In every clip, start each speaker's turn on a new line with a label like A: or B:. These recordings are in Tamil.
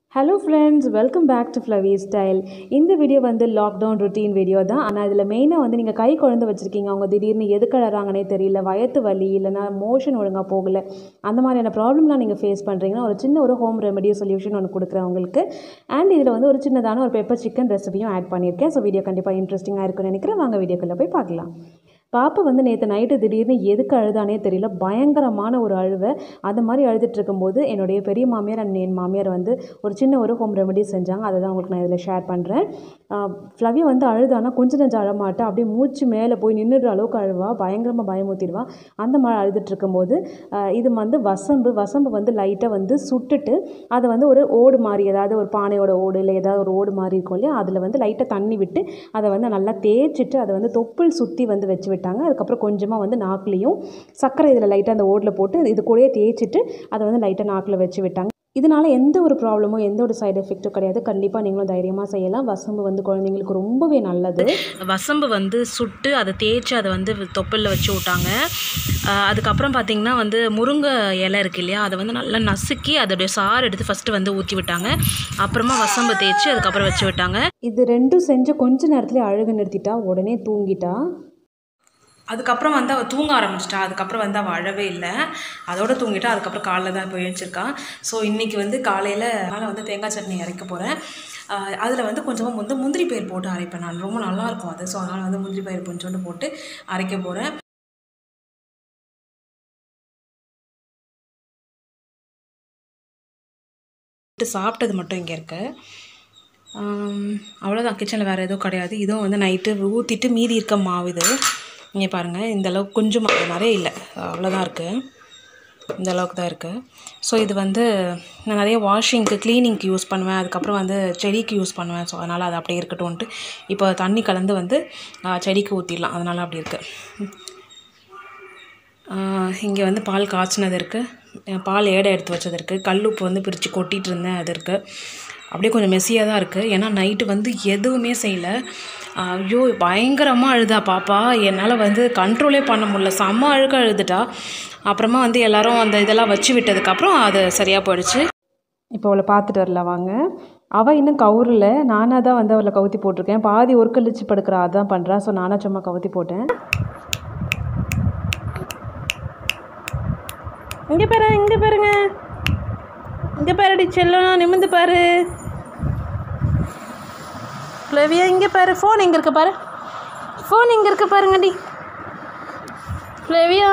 A: hello friends welcome back to ஃப்ளவி ஸ்டைல் இந்த வீடியோ வந்து லாக்டவுன் ருட்டீன் வீடியோ தான் ஆனால் இதில் மெயினாக வந்து நீங்கள் கை குழந்தை வச்சுருக்கீங்க அவங்க திடீர்னு எதுக்கு அழறாங்கன்னே தெரியல வயத்து வலி இல்லைனா மோஷன் ஒழுங்காக போகல அந்த மாதிரியான ப்ராப்ளம்லாம் நீங்கள் ஃபேஸ் பண்ணுறீங்கன்னா ஒரு சின்ன ஒரு ஹோம் ரெமெடி சொல்யூஷன் ஒன்று கொடுக்குறேன் உங்களுக்கு அண்ட் இதில் வந்து ஒரு சின்னதான ஒரு பெப்பர் சிக்கன் ரெசிபியும் ஆட் பண்ணியிருக்கேன் ஸோ வீடியோ கண்டிப்பாக இன்ட்ரெஸ்டிங்காக இருக்கும்னு நினைக்கிறேன் வாங்க வீடியோக்குள்ளே போய் பார்க்கலாம் பாப்பா வந்து நேற்று நைட்டு திடீர்னு எதுக்கு அழுதானே தெரியல பயங்கரமான ஒரு அழுவை அந்த மாதிரி அழுதுட்டு இருக்கும்போது என்னுடைய பெரிய மாமியார் அண்ட் என் மாமியார் வந்து ஒரு சின்ன ஒரு ஹோம் ரெமெடி செஞ்சாங்க அதை தான் உங்களுக்கு நான் இதில் ஷேர் பண்ணுறேன் ஃப்ளவி வந்து அழுதானா கொஞ்சம் நெஞ்சம் அழமாட்டா அப்படியே மூச்சு மேலே போய் நின்றுடுற அளவுக்கு அழுவா பயங்கரமாக பயமுத்திடுவா அந்த மாதிரி அழுதுட்டு இருக்கும்போது ஆஹ் இது வந்து வசம்பு வசம்பு வந்து லைட்டாக வந்து சுட்டுட்டு அதை வந்து ஒரு ஓடு மாதிரி ஏதாவது ஒரு பானையோட ஓடு இல்லை ஏதாவது ஒரு ஓடு மாதிரி இருக்கும் இல்லையா அதில் வந்து லைட்டாக தண்ணி விட்டு அதை வந்து நல்லா தேய்ச்சிட்டு அதை வந்து தொப்புள் சுற்றி வந்து வச்சு விட்டாங்க அதுக்கப்புறம் கொஞ்சமாக வந்து நாக்குலேயும் சர்க்கரை இதில் லைட்டாக அந்த ஓடில் போட்டு இது கூடயே தேய்ச்சிட்டு அதை வந்து லைட்டாக நாக்கில் வச்சு விட்டாங்க இதனால் எந்த ஒரு ப்ராப்ளமோ எந்த ஒரு சைடு எஃபெக்ட்டும் கிடையாது கண்டிப்பாக நீங்களும் தைரியமாக செய்யலாம் வசம்பு வந்து குழந்தைங்களுக்கு ரொம்பவே நல்லது
B: வசம்பு வந்து சுட்டு அதை தேய்ச்சி அதை வந்து தொப்பலில் வச்சு விட்டாங்க ஆஹ் அதுக்கப்புறம் பார்த்திங்கன்னா வந்து முருங்கை இலை இருக்கு இல்லையா அதை வந்து நல்லா நசுக்கி அதோடைய சாறு எடுத்து ஃபஸ்ட்டு வந்து ஊற்றி விட்டாங்க அப்புறமா வசம்பு தேய்ச்சி அதுக்கப்புறம் வச்சு விட்டாங்க
A: இது ரெண்டும் செஞ்சு கொஞ்ச நேரத்துல அழுக நிறுத்திட்டா உடனே தூங்கிட்டா
B: அதுக்கப்புறம் வந்து அவள் தூங்க ஆரம்பிச்சிட்டா அதுக்கப்புறம் வந்து அவள் அழவே இல்லை அதோட தூங்கிட்டா அதுக்கப்புறம் காலைல தான் போய் எழுந்திருக்கா ஸோ இன்றைக்கி வந்து காலையில் அதனால் வந்து தேங்காய் சட்னி அரைக்க போகிறேன் அதில் வந்து கொஞ்சமாக வந்து முந்திரி பயிர் போட்டு அரைப்பேன் நான் ரொம்ப நல்லாயிருக்கும் அது ஸோ அதனால் வந்து முந்திரி பயிர் கொஞ்சோண்டு போட்டு அரைக்க போகிறேன் சாப்பிட்டது மட்டும் இங்கே இருக்கு ஆம், அவ்வளோதான் கிச்சனில் வேறு எதுவும் கிடையாது இதுவும் வந்து நைட்டு ஊற்றிட்டு மீதி இருக்க மாவு இது இங்கே பாருங்கள் இந்த அளவுக்கு கொஞ்சம் மாவு நிறைய இல்லை அவ்வளோதான் இருக்குது இந்த அளவுக்கு தான் இருக்குது ஸோ இது வந்து நான் நிறைய வாஷிங்க்கு க்ளீனிங்க்கு யூஸ் பண்ணுவேன் அதுக்கப்புறம் வந்து செடிக்கு யூஸ் பண்ணுவேன் ஸோ அதனால் அது அப்படியே இருக்கட்டும்ன்ட்டு இப்போ தண்ணி கலந்து வந்து ஆ, செடிக்கு ஊற்றிடலாம் அதனால் அப்படி இருக்குது இங்கே வந்து பால் காய்ச்சினது இருக்குது பால் ஏடை எடுத்து வச்சது இருக்குது கல்லுப்பு வந்து பிரித்து கொட்டிகிட்டு இருந்தேன் அது இருக்குது அப்படியே கொஞ்சம் மெஸ்ஸியாக தான் இருக்குது ஏன்னா நைட்டு வந்து எதுவுமே செய்யலை ஐயோ பயங்கரமாக அழுதா பாப்பா என்னால் வந்து கண்ட்ரோலே பண்ண முடியல செம்ம அழுக்க அழுதுட்டா அப்புறமா வந்து எல்லாரும் அந்த இதெல்லாம் வச்சு விட்டதுக்கப்புறம் அது சரியாக போயிடுச்சு
A: இப்போ அவளை பார்த்துட்டு வரலாம் வாங்க அவள் இன்னும் கவுரில் நானாக தான் வந்து அவளை கவுத்தி போட்டிருக்கேன் பாதி ஒரு கழிச்சு படுக்கிறா அதான் பண்ணுறா ஸோ நானாக சும்மா கவுத்தி போட்டேன்
B: இங்கே பாரு இங்கே பாருங்க இங்கே பாருடி செல்லம் நிமிந்து பாரு ஃப்ளவியா இங்கே பாரு ஃபோன் எங்கே இருக்கு பாரு ஃபோன் எங்கே இருக்கு பாருங்கடி ஃப்ளவியா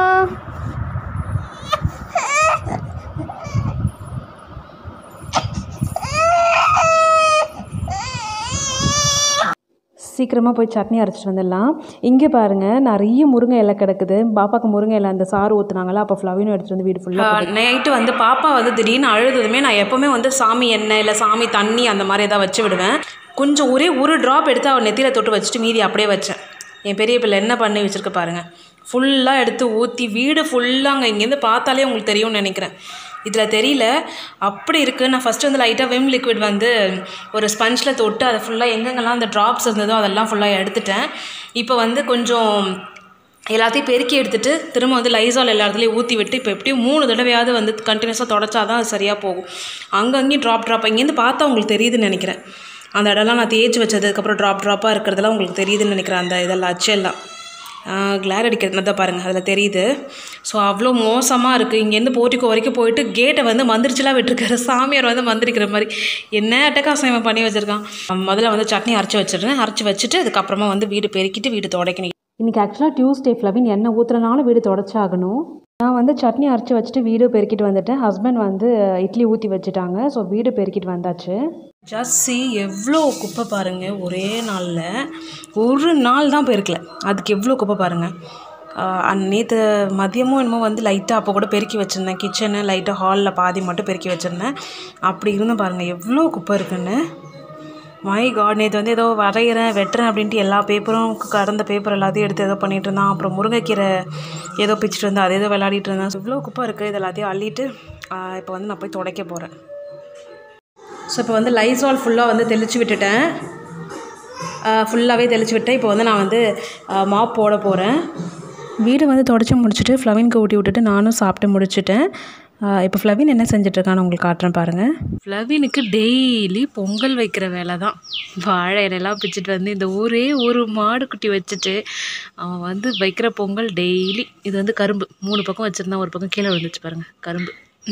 A: சீக்கிரமாக போய் சட்னி அரைச்சிட்டு வந்துடலாம் இங்கே பாருங்கள் நிறைய முருங்கை இலை கிடக்குது பாப்பாக்கு முருங்கை இலை அந்த சாறு ஊற்றுனாங்களா அப்போ ஃப்ளவினும் எடுத்துகிட்டு வந்து வீடு ஃபுல்லாக
B: நைட்டு வந்து பாப்பா வந்து திடீர்னு அழுதுதுமே நான் எப்போவுமே வந்து சாமி எண்ணெய் இல்லை சாமி தண்ணி அந்த மாதிரி ஏதாவது வச்சு விடுவேன் கொஞ்சம் ஒரே ஒரு ட்ராப் எடுத்து அவள் நெத்தியில் தொட்டு வச்சுட்டு மீதி அப்படியே வச்சேன் என் பெரிய பிள்ளை என்ன பண்ணி வச்சுருக்க பாருங்கள் ஃபுல்லாக எடுத்து ஊற்றி வீடு ஃபுல்லாக அங்கே இங்கேருந்து பார்த்தாலே உங்களுக்கு தெரியும்னு நினைக்கிறேன் இதில் தெரியல அப்படி இருக்குது நான் ஃபஸ்ட்டு வந்து லைட்டாக விம் லிக்விட் வந்து ஒரு ஸ்பஞ்சில் தொட்டு அதை ஃபுல்லாக எங்கெங்கெல்லாம் அந்த ட்ராப்ஸ் இருந்ததோ அதெல்லாம் ஃபுல்லாக எடுத்துட்டேன் இப்போ வந்து கொஞ்சம் எல்லாத்தையும் பெருக்கி எடுத்துட்டு திரும்ப வந்து லைசால் எல்லா இடத்துலையும் ஊற்றி விட்டு இப்போ எப்படியும் மூணு தடவையாவது வந்து கண்டினியூஸாக தொடச்சா தான் அது சரியாக போகும் அங்கங்கேயும் ட்ராப் ட்ராப் இங்கேருந்து பார்த்தா உங்களுக்கு தெரியுதுன்னு நினைக்கிறேன் அந்த இடம்லாம் நான் தேய்ச்சி வச்சதுக்கப்புறம் ட்ராப் ட்ராப்பாக இருக்கிறதெல்லாம் உங்களுக்கு தெரியுதுன்னு நினைக்கிறேன் அந்த இதெல்லாம் அச்செல்லாம் கிளார் அடிக்கிறது தான் பாருங்கள் அதில் தெரியுது ஸோ அவ்வளோ மோசமாக இருக்குது இங்கேருந்து போர்ட்டிக்கோ வரைக்கும் போயிட்டு கேட்டை வந்து மந்திரிச்சுலாம் விட்டுருக்காரு சாமியார் வந்து மந்திரிக்கிற மாதிரி என்ன அட்டகாசம் இவன் பண்ணி வச்சுருக்கான் முதல்ல வந்து சட்னி அரைச்சி வச்சிடுறேன் அரைச்சி வச்சுட்டு அதுக்கப்புறமா வந்து வீடு பெருக்கிட்டு வீடு துடைக்கணும்
A: இன்றைக்கி ஆக்சுவலாக டியூஸ்டே ஃப்ளவின் எண்ணெய் ஊற்றுறனாலும் வீடு தொடச்சாகணும் நான் வந்து சட்னி அரைச்சி வச்சுட்டு வீடு பெருக்கிட்டு வந்துட்டேன் ஹஸ்பண்ட் வந்து இட்லி ஊற்றி வச்சுட்டாங்க ஸோ வீடு பெருக்கிட்டு வந்தாச்சு
B: ஜஸ்ஸி எவ்வளோ குப்பை பாருங்க ஒரே நாளில் ஒரு நாள் தான் பெருக்கல அதுக்கு எவ்வளோ குப்பை பாருங்கள் நேற்று மதியமும் என்னமோ வந்து லைட்டாக அப்போ கூட பெருக்கி வச்சுருந்தேன் கிச்சனு லைட்டாக ஹாலில் பாதி மட்டும் பெருக்கி வச்சுருந்தேன் அப்படி இருந்து பாருங்கள் எவ்வளோ குப்பை இருக்குன்னு மை காட் நேற்று வந்து ஏதோ வரைகிறேன் வெட்டுறேன் அப்படின்ட்டு எல்லா பேப்பரும் கடந்த பேப்பர் எல்லாத்தையும் எடுத்து ஏதோ பண்ணிகிட்டு இருந்தான் அப்புறம் முருங்கைக்கீரை ஏதோ பிச்சுட்டு இருந்தேன் அதை ஏதோ விளையாடிட்டு இருந்தேன் இவ்வளோ குப்பை இருக்குது இது எல்லாத்தையும் அள்ளிட்டு இப்போ வந்து நான் போய் துடைக்க போகிறேன் ஸோ இப்போ வந்து லைசால் ஃபுல்லாக வந்து தெளித்து விட்டுட்டேன் ஃபுல்லாகவே தெளித்து விட்டேன் இப்போ வந்து நான் வந்து மாப் போட போகிறேன்
A: வீடு வந்து தொடச்சி முடிச்சுட்டு ஃப்ளவின்க்கு ஊட்டி விட்டுட்டு நானும் சாப்பிட்டு முடிச்சிட்டேன்
B: இப்போ ஃப்ளவின் என்ன செஞ்சிட்ருக்கான்னு உங்களுக்கு காட்டுறேன் பாருங்கள் ஃப்ளவினுக்கு டெய்லி பொங்கல் வைக்கிற வேலை தான் வாழை இலையெல்லாம் பிச்சுட்டு வந்து இந்த ஒரே ஒரு மாடு குட்டி வச்சுட்டு அவன் வந்து வைக்கிற பொங்கல் டெய்லி இது வந்து கரும்பு மூணு பக்கம் வச்சுருந்தான் ஒரு பக்கம் கீழே விழுந்துச்சு பாருங்கள் கரும்பு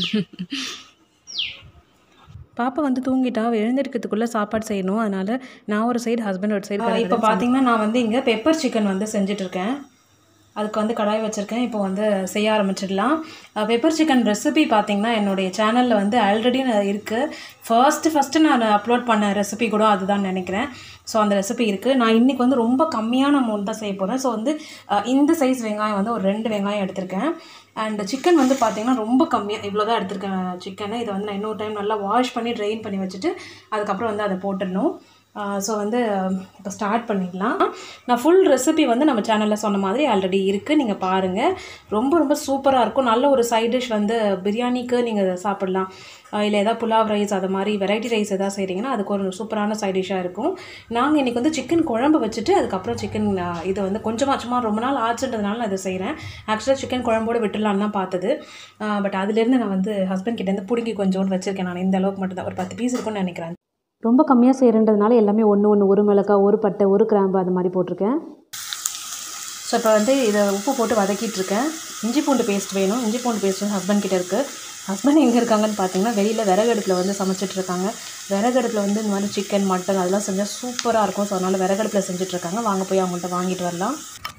B: பாப்பா வந்து தூங்கிட்டா அவள் எழுந்திருக்கிறதுக்குள்ளே சாப்பாடு செய்யணும் அதனால் நான் ஒரு சைடு ஹஸ்பண்ட் ஒரு சைடு இப்போ பார்த்தீங்கன்னா நான் வந்து இங்கே பெப்பர் சிக்கன் வந்து செஞ்சிட்ருக்கேன் அதுக்கு வந்து கடாய் வச்சுருக்கேன் இப்போ வந்து செய்ய ஆரம்பிச்சிடலாம் பெப்பர் சிக்கன் ரெசிபி பார்த்தீங்கன்னா என்னுடைய சேனலில் வந்து ஆல்ரெடி இருக்குது ஃபர்ஸ்ட்டு ஃபஸ்ட்டு நான் அப்லோட் பண்ண ரெசிபி கூட அதுதான் நினைக்கிறேன் ஸோ அந்த ரெசிபி இருக்குது நான் இன்றைக்கி வந்து ரொம்ப கம்மியான அமௌண்ட் தான் செய்ய போகிறேன் ஸோ வந்து அஹ், இந்த சைஸ் வெங்காயம் வந்து ஒரு ரெண்டு வெங்காயம் எடுத்திருக்கேன் அண்ட் சிக்கன் வந்து பார்த்தீங்கன்னா ரொம்ப கம்மியாக இவ்வளோ தான் எடுத்திருக்கேன் சிக்கனை இதை வந்து நான் இன்னொரு டைம் நல்லா வாஷ் பண்ணி ட்ரெயின் பண்ணி வச்சுட்டு அதுக்கப்புறம் வந்து அதை போட்டுடணும் ஸோ வந்து இப்போ ஸ்டார்ட் பண்ணிடலாம் நான் ஃபுல் ரெசிபி வந்து நம்ம சேனலில் சொன்ன மாதிரி ஆல்ரெடி இருக்குது நீங்கள் பாருங்கள் ரொம்ப ரொம்ப சூப்பராக இருக்கும் நல்ல ஒரு சைட் டிஷ் வந்து பிரியாணிக்கு நீங்கள் சாப்பிட்லாம் இல்லை ஏதாவது புலாவ் ரைஸ் அது மாதிரி வெரைட்டி ரைஸ் எதாவது செய்கிறீங்கன்னா அதுக்கு ஒரு சூப்பரான சைட் டிஷ்ஷாக இருக்கும் நாங்கள் இன்றைக்கி வந்து சிக்கன் குழம்பு வச்சுட்டு அதுக்கப்புறம் சிக்கன் இது வந்து கொஞ்சமாக சும்மா ரொம்ப நாள் ஆச்சுன்றதுனால நான் இதை செய்கிறேன் ஆக்சுவலாக சிக்கன் குழம்போடு விட்டுடலான்னு தான் பார்த்தது பட் அதுலேருந்து நான் வந்து ஹஸ்பண்ட் கிட்டேருந்து பிடுங்கி கொஞ்சோண்டு வச்சுருக்கேன் நான் இந்த அளவுக்கு மட்டும் தான் ஒரு பத்து பீஸ் இருக்கும்னு நினைக்கிறேன்
A: ரொம்ப கம்மியாக செய்கிறன்றதுனால எல்லாமே ஒன்று ஒன்று ஒரு மிளகாய் ஒரு பட்டை ஒரு கிராம்பு அது மாதிரி போட்டிருக்கேன்
B: ஸோ இப்போ வந்து இதை உப்பு போட்டு வதக்கிட்டு இருக்கேன் இஞ்சி பூண்டு பேஸ்ட் வேணும் இஞ்சி பூண்டு பேஸ்ட் வந்து ஹஸ்பண்ட் கிட்ட இருக்குது ஹஸ்பண்ட் எங்கே இருக்காங்கன்னு பார்த்தீங்கன்னா வெளியில் விறகடுப்பில் வந்து சமைச்சிட்டு இருக்காங்க விறகடுப்பில் வந்து இந்த மாதிரி சிக்கன் மட்டன் அதெல்லாம் செஞ்சால் சூப்பராக இருக்கும் ஸோ அதனால் விறகடுப்பில் செஞ்சுட்டு இருக்காங்க வாங்க போய் அவங்கள்ட்ட வாங்கிட்டு வரலாம்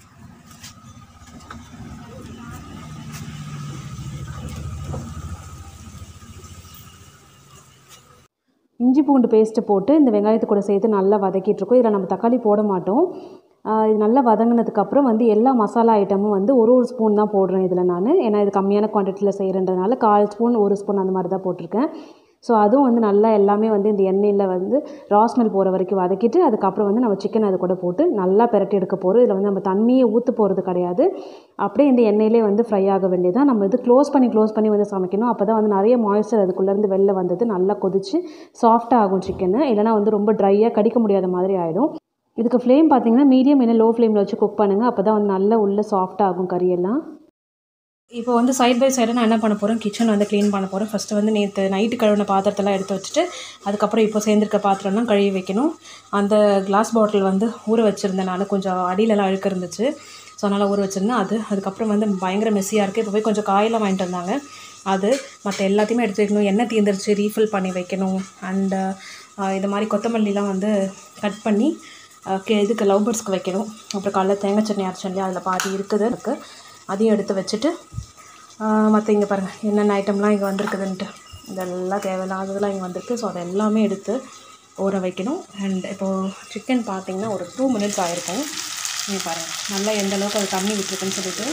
A: இஞ்சி பூண்டு பேஸ்ட்டு போட்டு இந்த வெங்காயத்து கூட சேர்த்து நல்லா வதக்கிட்டுருக்கோம் இதில் நம்ம தக்காளி போட மாட்டோம் ஆஹ் இது நல்லா வதங்கினதுக்கப்புறம் வந்து எல்லா மசாலா ஐட்டமும் வந்து ஒரு ஒரு ஸ்பூன் தான் போடுறேன் இதில் நான் ஏன்னா இது கம்மியான குவான்டிட்டியில் செய்கிறன்றதுனால கால் ஸ்பூன் ஒரு ஸ்பூன் அந்த மாதிரி தான் போட்டிருக்கேன் ஸோ அதுவும் வந்து நல்லா எல்லாமே வந்து இந்த எண்ணெயில் வந்து ராஸ்மெல் போகிற வரைக்கும் வதக்கிட்டு அதுக்கப்புறம் வந்து நம்ம சிக்கன் அது கூட போட்டு நல்லா பிரட்டி எடுக்க போகிறோம் இதில் வந்து நம்ம தண்ணியை ஊற்ற போகிறது கிடையாது அப்படியே இந்த எண்ணெயிலே வந்து ஃப்ரை ஆக வேண்டியதான் நம்ம இது க்ளோஸ் பண்ணி க்ளோஸ் பண்ணி வந்து சமைக்கணும் அப்போ தான் வந்து நிறைய மாய்ஸ்சர் அதுக்குள்ளேருந்து வெளில வந்தது நல்லா கொதிச்சு சாஃப்டாக ஆகும் சிக்கனு இல்லைனா வந்து ரொம்ப ட்ரையாக கடிக்க முடியாத மாதிரி ஆகிடும் இதுக்கு ஃப்ளேம் பார்த்தீங்கன்னா மீடியம் இல்லை லோ ஃப்ளேமில் வச்சு குக் பண்ணுங்கள் அப்போ தான் வந்து நல்லா உள்ளே சாஃப்டாக ஆகும் கறியெல்லாம்
B: இப்போ வந்து சைட் பை சைடு நான் என்ன பண்ண போகிறேன் கிச்சன் வந்து க்ளீன் பண்ண போகிறேன் ஃபஸ்ட்டு வந்து நேற்று நைட்டு கழுவின பாத்திரத்தெல்லாம் எடுத்து வச்சுட்டு அதுக்கப்புறம் இப்போ சேர்ந்துருக்க பாத்திரம்லாம் கழுவி வைக்கணும் அந்த கிளாஸ் பாட்டில் வந்து ஊற வச்சுருந்தேன் நான் கொஞ்சம் அடியிலலாம் அழுக்கு இருந்துச்சு ஸோ அதனால் ஊற வச்சுருந்தேன் அது அதுக்கப்புறம் வந்து பயங்கர மெஸ்ஸியாக இருக்குது இப்போ போய் கொஞ்சம் காயெல்லாம் வாங்கிட்டு வந்தாங்க அது மற்ற எல்லாத்தையுமே எடுத்து வைக்கணும் எண்ணெய் தீர்ந்துருச்சு ரீஃபில் பண்ணி வைக்கணும் அண்டு இது மாதிரி கொத்தமல்லிலாம் வந்து கட் பண்ணி அஹ், கே இதுக்கு லவ் பேர்ட்ஸ்க்கு வைக்கணும் அப்புறம் காலைல தேங்காய் சட்னி அரைச்சேன் இல்லையா அதில் பாதி இருக்குது இருக்குது அதையும் எடுத்து வச்சுட்டு மற்ற இங்கே பாருங்கள் என்னென்ன ஐட்டம்லாம் இங்கே வந்திருக்குதுன்ட்டு இதெல்லாம் தேவையில்லாததெல்லாம் இங்கே வந்திருக்கு ஸோ அதை எல்லாமே எடுத்து ஊற வைக்கணும் அண்ட் இப்போது சிக்கன் பார்த்தீங்கன்னா ஒரு டூ மினிட்ஸ் ஆகிருக்கும் நீங்கள் பாருங்கள் நல்லா எந்த அளவுக்கு அது தண்ணி விட்டுருக்குன்னு சொல்லிட்டு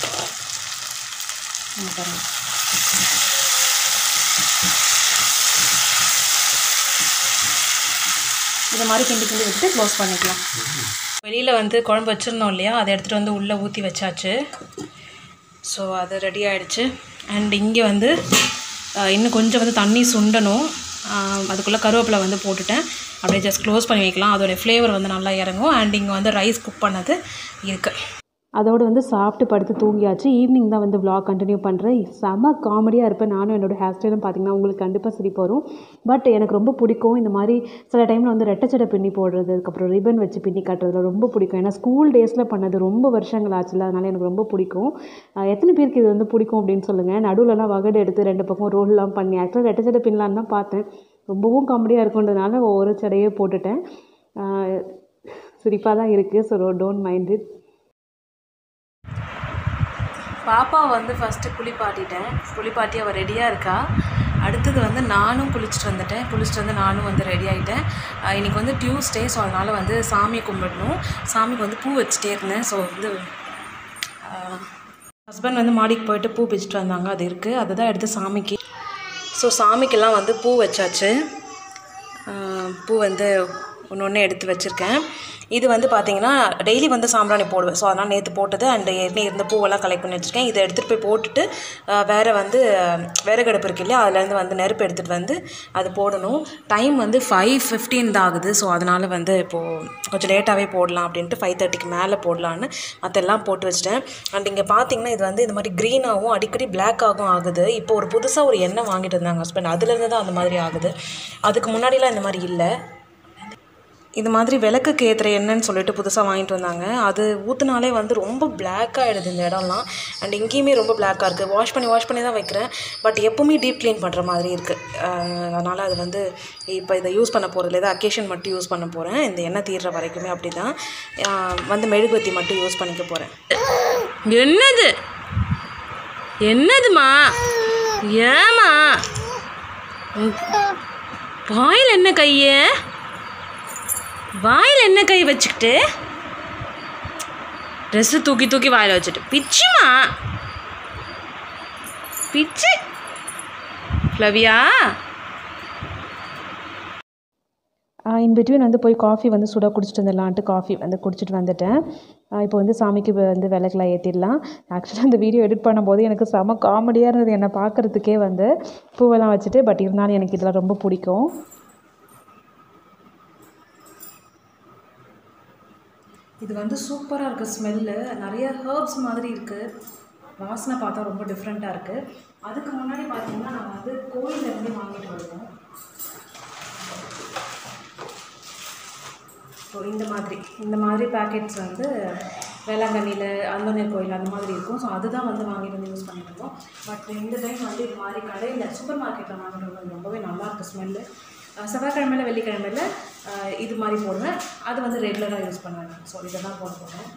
B: இங்க பாருங்கள் இதை மாதிரி கிண்டி கிண்டி விட்டு க்ளோஸ் பண்ணிக்கலாம் வெளியில் வந்து குழம்பு வச்சுருந்தோம் இல்லையா அதை எடுத்துகிட்டு வந்து உள்ளே ஊற்றி வச்சாச்சு ஸோ அது ரெடி ஆயிடுச்சு அண்ட் இங்கே வந்து அஹ், இன்னும் கொஞ்சம் வந்து தண்ணி சுண்டணும் அஹ், அதுக்குள்ளே கருவேப்பிலை வந்து போட்டுட்டேன் அப்படியே ஜஸ்ட் க்ளோஸ் பண்ணி வைக்கலாம் அதோடைய ஃப்ளேவர் வந்து நல்லா இறங்கும் அண்ட் இங்கே வந்து ரைஸ் குக் பண்ணது இருக்குது
A: அதோடு வந்து சாப்பிட்டு படுத்து தூங்கியாச்சு ஈவினிங் தான் வந்து vlog கண்டினியூ பண்ணுறேன் செம காமெடியாக இருப்பேன் நானும் என்னோடய ஹேர் ஸ்டைலும் பார்த்தீங்கன்னா உங்களுக்கு கண்டிப்பாக சிரிப்பு வரும் பட் எனக்கு ரொம்ப பிடிக்கும் இந்த மாதிரி சில டைமில் வந்து ரெட்டச்சடை பின்னி போடுறது அதுக்கப்புறம் ரிப்பன் வச்சு பின்னி கட்டுறதுல ரொம்ப பிடிக்கும் ஏன்னா ஸ்கூல் டேஸில் பண்ணது ரொம்ப வருஷங்கள் ஆச்சுல அதனால எனக்கு ரொம்ப பிடிக்கும் அஹ் எத்தனை பேருக்கு இது வந்து பிடிக்கும் அப்படின்னு சொல்லுங்கள் நடுவுலலாம் வகடு எடுத்து ரெண்டு பக்கம் ரோல்லாம் பண்ணி ஆக்சுவலாக ரெட்டச்சடை பின்னலான்னு தான் பார்த்தேன் ரொம்பவும் காமெடியாக இருக்குன்றதுனால ஒவ்வொரு சடையே போட்டுட்டேன் சிரிப்பாக தான் இருக்குது ஸோ டோன்ட் மைண்ட் இட்
B: பாப்பா வந்து ஃபஸ்ட்டு குளிப்பாட்டிட்டேன் குளிப்பாட்டி அவள் ரெடியாக இருக்கா அடுத்தது வந்து நானும் குளிச்சுட்டு வந்துட்டேன் குளிச்சுட்டு வந்து நானும் வந்து ரெடி ஆகிட்டேன் இன்றைக்கி வந்து டியூஸ்டே ஸோ அதனால் வந்து சாமி கும்பிடணும் சாமிக்கு வந்து பூ வச்சுட்டே இருந்தேன் ஸோ வந்து ஹஸ்பண்ட் வந்து மாடிக்கு போயிட்டு பூ பிச்சுட்டு வந்தாங்க அது இருக்குது அதை தான் எடுத்து சாமிக்கு ஸோ சாமிக்கெல்லாம் வந்து பூ வச்சாச்சு ஆஹ் பூ வந்து ஒன்று ஒன்று எடுத்து வச்சுருக்கேன் இது வந்து பார்த்தீங்கன்னா டெய்லி வந்து சாம்பிராணி போடுவேன் ஸோ அதனால் நேற்று போட்டது அண்ட் ஏற்கனவே இருந்த பூவெல்லாம் கலெக்ட் பண்ணி வச்சுருக்கேன் இதை எடுத்துகிட்டு போய் போட்டுட்டு அஹ், வேறு வந்து விறகடுப்பு இருக்கு இல்லையா அதுலேருந்து வந்து நெருப்பு எடுத்துகிட்டு வந்து அது போடணும் டைம் வந்து ஃபைவ் ஃபிஃப்டீன் தான் ஆகுது ஸோ அதனால் வந்து இப்போது கொஞ்சம் லேட்டாகவே போடலாம் அப்படின்ட்டு ஃபைவ் தேர்ட்டிக்கு மேலே போடலான்னு மற்றெல்லாம் போட்டு வச்சிட்டேன் அண்ட் இங்கே பார்த்தீங்கன்னா இது வந்து இந்த மாதிரி க்ரீனாகவும் அடிக்கடி பிளாக்காகவும் ஆகுது இப்போ ஒரு புதுசாக ஒரு எண்ணெய் வாங்கிட்டு இருந்தாங்க ஹஸ்பண்ட் அதுலேருந்து தான் அந்த மாதிரி ஆகுது அதுக்கு முன்னாடிலாம் இந்த மாதிரி இல்லை இது மாதிரி விளக்குக்கு ஏற்றுற எண்ணெய்னு சொல்லிட்டு புதுசாக வாங்கிட்டு வந்தாங்க அது ஊற்றுனாலே வந்து ரொம்ப பிளாக் ஆகிடுது இந்த இடம்லாம் அண்ட் இங்கேயுமே ரொம்ப பிளாக்காக இருக்குது வாஷ் பண்ணி வாஷ் பண்ணி தான் வைக்கிறேன் பட் எப்போவுமே டீப் க்ளீன் பண்ணுற மாதிரி இருக்குது அதனால் அது வந்து இப்போ இதை யூஸ் பண்ண போகிறதுல ஏதோ அக்கேஷன் மட்டும் யூஸ் பண்ண போகிறேன் இந்த எண்ணெய் தீர்ற வரைக்குமே அப்படி தான் வந்து மெழுகுவத்தி மட்டும் யூஸ் பண்ணிக்க போகிறேன் என்னது என்னதுமா ஏமா வாயில் என்ன கையே வாயில் என்ன கை வச்சுக்கிட்டு ட்ரெஸ்ஸு தூக்கி தூக்கி வாயில் வச்சுட்டு பிச்சுமா பிச்சு ஃப்ளவியா
A: இன் பிட்வீன் வந்து போய் காஃபி வந்து சுட குடிச்சிட்டு வந்துடலான்ட்டு காஃபி வந்து குடிச்சிட்டு வந்துட்டேன் ஆஹ் இப்போ வந்து சாமிக்கு வ- வந்து விளக்கெலாம் ஏற்றிடலாம் ஆக்சுவலாக அந்த வீடியோ எடிட் பண்ணும்போது எனக்கு செம காமெடியாக இருந்தது என்னை பார்க்குறதுக்கே வந்து பூவெல்லாம் வச்சுட்டு பட் இருந்தாலும் எனக்கு இதெல்லாம் ரொம்ப பிடிக்கும்
B: இது வந்து சூப்பராக இருக்குது ஸ்மெல்லு நிறைய ஹர்ப்ஸ் மாதிரி இருக்குது வாசனை பார்த்தா ரொம்ப டிஃப்ரெண்ட்டாக இருக்குது அதுக்கு முன்னாடி பார்த்தீங்கன்னா நம்ம வந்து கோயிலேருந்து வாங்கிட்டு வருவோம் ஸோ இந்த மாதிரி இந்த மாதிரி பேக்கெட்ஸ் வந்து வேளாங்கண்ணியில் அந்தோனியர் கோயில் அந்த மாதிரி இருக்கும் ஸோ அதுதான் வந்து வாங்கிட்டு வந்து யூஸ் பண்ணிட்டு இருந்தோம் பட் இந்த டைம் வந்து இது மாதிரி கடையில் சூப்பர் மார்க்கெட்டில் வாங்கிட்டு வந்து ரொம்பவே நல்லா இருக்கு ஸ்மெல்லு செவ்வாய்க்கிழமையில வெள்ளிக்கிழமையில அஹ், இது மாதிரி போடுவேன் அது வந்து ரெகுலராக யூஸ் பண்ணுவேன் ஸோ இதை தான் போட போகிறேன்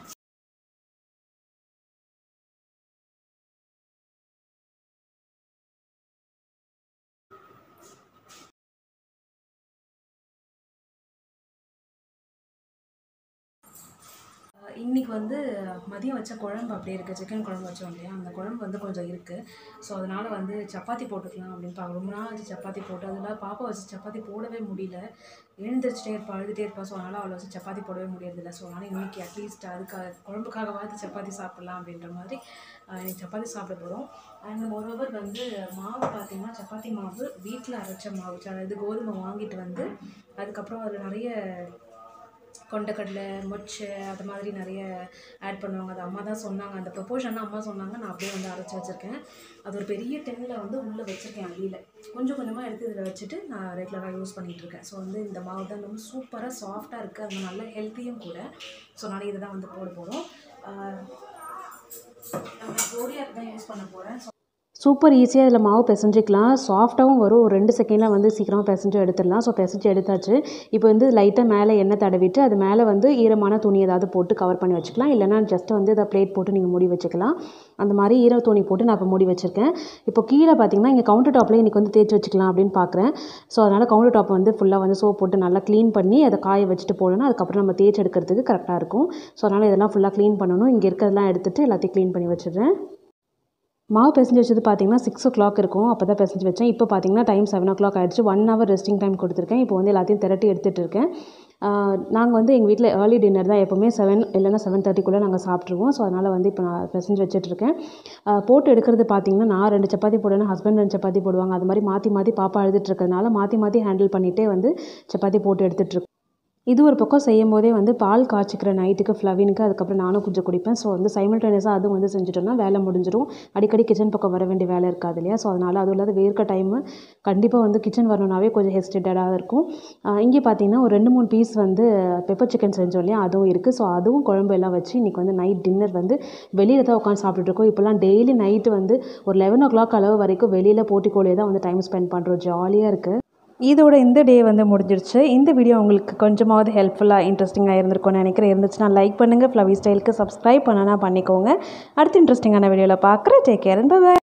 B: அஹ் இன்னைக்கு வந்து மதியம் வச்ச குழம்பு அப்படியே இருக்குது சிக்கன் குழம்பு வச்சோம் இல்லையா அந்த குழம்பு வந்து கொஞ்சம் இருக்குது ஸோ அதனால் வந்து சப்பாத்தி போட்டுக்கலாம் அப்படின்னு பா ரொம்ப நாள் ஆச்சு சப்பாத்தி போட்டு அதில் பாப்பா வச்சு சப்பாத்தி போடவே முடியல எழுந்திரிச்சிட்டே இருப்பா அழுதுகிட்டே இருப்பா ஸோ அதனால் அவளை வச்சு சப்பாத்தி போடவே முடியறதில்ல ஸோ அதனால் இன்னைக்கு அட்லீஸ்ட் அதுக்காக குழம்புக்காகவாது சப்பாத்தி சாப்பிட்லாம் அப்படின்ற மாதிரி அஹ் இன்னைக்கு சப்பாத்தி சாப்பிட போகிறோம் அண்ட் மொரோவர் வந்து மாவு பார்த்தீங்கன்னா சப்பாத்தி மாவு வீட்டில் அரைச்ச மாவு ச- இது கோதுமை வாங்கிட்டு வந்து அதுக்கப்புறம் அதில் நிறைய கொண்டக்கடலை மொச்சை அது மாதிரி நிறைய ஆட் பண்ணுவாங்க அது அம்மா தான் சொன்னாங்க அந்த ப்ரொப்போஷன் அம்மா சொன்னாங்க நான் அப்படியே வந்து அரைச்சி வச்சுருக்கேன் அது ஒரு பெரிய டென்னில் வந்து உள்ளே வச்சுருக்கேன் அடியில் கொஞ்சம் கொஞ்சமாக எடுத்து இதில் வச்சுட்டு நான் ரெகுலராக யூஸ் பண்ணிகிட்டு இருக்கேன் ஸோ வந்து இந்த மாவு தான் ரொம்ப சூப்பராக சாஃப்டாக இருக்குது அது நல்ல ஹெல்த்தியும் கூட ஸோ நாளைக்கு இதை தான் வந்து போட போகிறோம் நான் கோரியாக்கு தான் யூஸ் பண்ண போகிறேன்
A: சூப்பர் ஈஸியாக இதில் மாவு பிசைஞ்சிக்கலாம் சாஃப்டாகவும் வரும் ஒரு ரெண்டு செகண்டில் வந்து சீக்கிரமாக பிசைஞ்சு எடுத்துடலாம் ஸோ பிசைஞ்சு எடுத்தாச்சு இப்போ வந்து லைட்டாக மேலே எண்ணெய் தடவிட்டு அது மேலே வந்து ஈரமான துணி ஏதாவது போட்டு கவர் பண்ணி வச்சுக்கலாம் இல்லைனா ஜஸ்ட் வந்து இதை பிளேட் போட்டு நீங்கள் மூடி வச்சுக்கலாம் அந்த மாதிரி ஈர துணி போட்டு நான் இப்போ மூடி வச்சுருக்கேன் இப்போ கீழே பார்த்தீங்கன்னா இங்கே கவுண்டர் டாப்பில் இன்றைக்கி வந்து தேய்ச்சி வச்சுக்கலாம் அப்படின்னு பார்க்குறேன் ஸோ அதனால் கவுண்டர் டாப் வந்து ஃபுல்லாக வந்து சோப் போட்டு நல்லா க்ளீன் பண்ணி அதை காய வச்சுட்டு போடணும் அதுக்கப்புறம் நம்ம தேய்ச்சி எடுக்கிறதுக்கு கரெக்டாக இருக்கும் ஸோ அதனால் இதெல்லாம் ஃபுல்லாக க்ளீன் பண்ணணும் இங்கே இருக்கிறதெல்லாம் எடுத்துகிட்டு எல்லாத்தையும் க்ளீன் பண்ணி வச்சிடுறேன் மாவு பிசைஞ்சு வச்சது பார்த்தீங்கன்னா சிக்ஸ் ஓ கிளாக் இருக்கும் அப்போ தான் பிசைஞ்சு வச்சேன் இப்போ பார்த்தீங்கன்னா டைம் செவன் ஓ கிளாக் ஆயிடுச்சு ஒன் ஹவர் ரெஸ்டிங் டைம் கொடுத்துருக்கேன் இப்போ வந்து எல்லாத்தையும் திரட்டி எடுத்துகிட்டு இருக்கேன் நாங்கள் வந்து எங்கள் வீட்டில் ஏர்லி டின்னர் தான் எப்போவுமே செவன் இல்லைன்னா செவன் தேர்ட்டிக்குள்ளே நாங்கள் சாப்பிட்ருவோம் ஸோ அதனால் வந்து இப்போ நான் பிசைஞ்சு வச்சிட்ருக்கேன் போட்டு எடுக்கிறது பார்த்தீங்கன்னா நான் ரெண்டு சப்பாத்தி போடுவேன் ஹஸ்பண்ட் ரெண்டு சப்பாத்தி போடுவாங்க அது மாதிரி மாற்றி மாற்றி பாப்பா அழுதுட்டு இருக்கறதுனால மாற்றி மாற்றி ஹேண்டில் பண்ணிகிட்டே வந்து சப்பாத்தி போட்டு எடுத்துகிட்டு இருக்கோம் இது ஒரு பக்கம் செய்யும் போதே வந்து பால் காய்ச்சிக்கிற நைட்டுக்கு ஃப்ளவினுக்கு அதுக்கப்புறம் நானும் கொஞ்சம் குடிப்பேன் ஸோ வந்து சைமல்டேனியஸாக அதுவும் வந்து செஞ்சுட்டோம்னா வேலை முடிஞ்சிடும் அடிக்கடி கிச்சன் பக்கம் வர வேண்டிய வேலை இருக்காது இல்லையா ஸோ அதனால் அதுவும் இல்லாத வேர்க்க டைமு கண்டிப்பாக வந்து கிச்சன் வரணுனாவே கொஞ்சம் ஹெஸ்டேட்டடாக இருக்கும் ஆஹ் இங்கே பார்த்தீங்கன்னா ஒரு ரெண்டு மூணு பீஸ் வந்து பெப்பர் சிக்கன் செஞ்சோம் இல்லையா அதுவும் இருக்குது ஸோ அதுவும் குழம்பு எல்லாம் வச்சு இன்றைக்கி வந்து நைட் டின்னர் வந்து வெளியில் தான் உட்காந்து சாப்பிட்டுட்டு இருக்கோம் இப்போல்லாம் டெய்லி நைட்டு வந்து ஒரு லெவன் ஓ கிளாக் அளவு வரைக்கும் வெளியில் போட்டிக்கோழியே தான் வந்து டைம் ஸ்பெண்ட் பண்ணுறோம் ஜாலியாக இருக்குது இதோட இந்த டே வந்து முடிஞ்சிருச்சு இந்த வீடியோ உங்களுக்கு கொஞ்சமாவது ஹெல்ப்ஃபுல்லாக இன்ட்ரெஸ்டிங்காக இருந்திருக்கும்னு நினைக்கிறேன் இருந்துச்சுன்னா லைக் பண்ணுங்கள் ஃப்ளவி ஸ்டைலுக்கு சப்ஸ்கிரைப் பண்ணனா பண்ணிக்கோங்க அடுத்த இன்ட்ரெஸ்டிங்கான வீடியோவில் பார்க்குறேன் டேக் கேர் பை